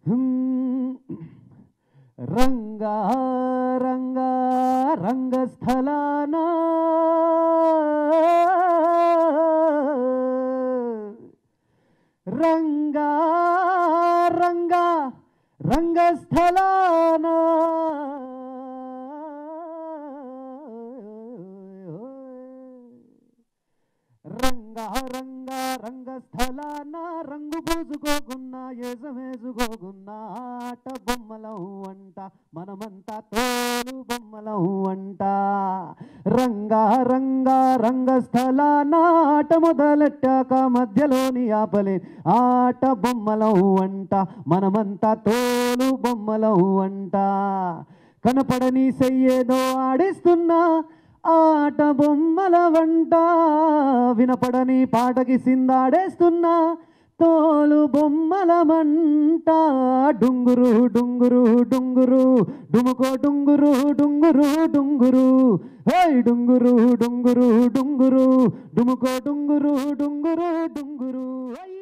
హ్మ్. రంగా రంగా రంగస్థలాన రంగా రంగా రంగస్థలాన రంగా రంగా రంగస్థలాన రంగు పూసుకోకున్నా ఏసమేసుకోకున్నా ఆట బొమ్మలం అంట మనమంతా తోలు బొమ్మలం అంట రంగా రంగా రంగస్థలాన ఆట మొదలెట్టాక మధ్యలోని ఆపలే ఆట బొమ్మలం అంట మనమంతా తోలు బొమ్మలం అంట కనపడని చెయ్యేదో ఆడిస్తున్నా ఆట బొమ్మల వంట వినపడని పాటకి సిందాడేస్తున్నా తోలు బొమ్మల మంట డుంగురు డుంగురు డుంగురు డుముకో డుంగురు డుంగురు డుంగురు హేయ్ డుంగురు డుంగురు డుంగురు డుముకో డుంగురు డుంగురు డుంగురు అయ్య